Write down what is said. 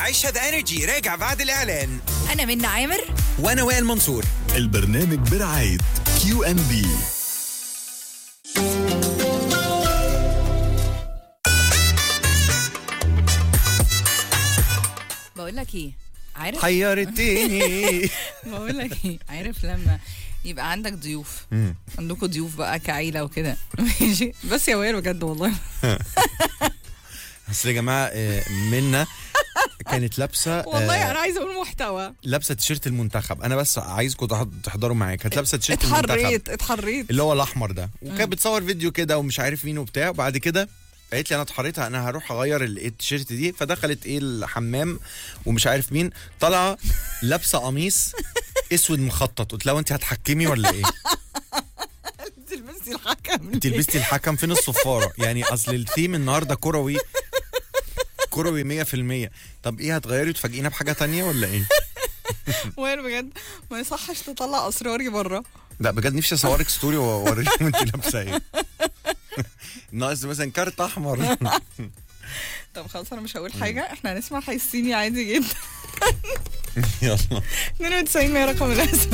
عيشها ذا انرجي راجع بعد الاعلان انا منى عامر وانا وائل منصور البرنامج برعاية كيو ان بي بقول لك ايه عارف حيرتني بقول لك ايه عارف لما يبقى عندك ضيوف عندكم ضيوف بقى كعيله وكده ماشي بس يا وائل بجد والله بس يا جماعه آه، منا كانت لابسه والله آه، انا عايزه اقول محتوى لابسه تيشيرت المنتخب انا بس عايزكم تح- تحضروا معايا كانت لابسه تيشيرت المنتخب اتحريت اتحريت اللي هو الاحمر ده وكانت بتصور فيديو كده ومش عارف مين وبتاع وبعد كده قالت لي انا اتحريت انا هروح اغير ال- التيشيرت دي فدخلت ايه الحمام ومش عارف مين طالعه لابسه قميص اسود مخطط قلت لها انت هتحكمي ولا ايه؟ تلبسي الحكم انت لبستي الحكم فين الصفاره؟ يعني اصل الثيم النهارده كروي كروي 100% طب ايه هتغيري وتفاجئينا بحاجه تانية ولا ايه؟ وائل بجد ما يصحش تطلع اسراري بره لا بجد نفسي اصورك ستوري واوريكم انت لابسه ايه ناقص مثلا كارت احمر طب خلاص انا مش هقول حاجه احنا هنسمع حسيني عادي جدا يلا 92 رقم الاسم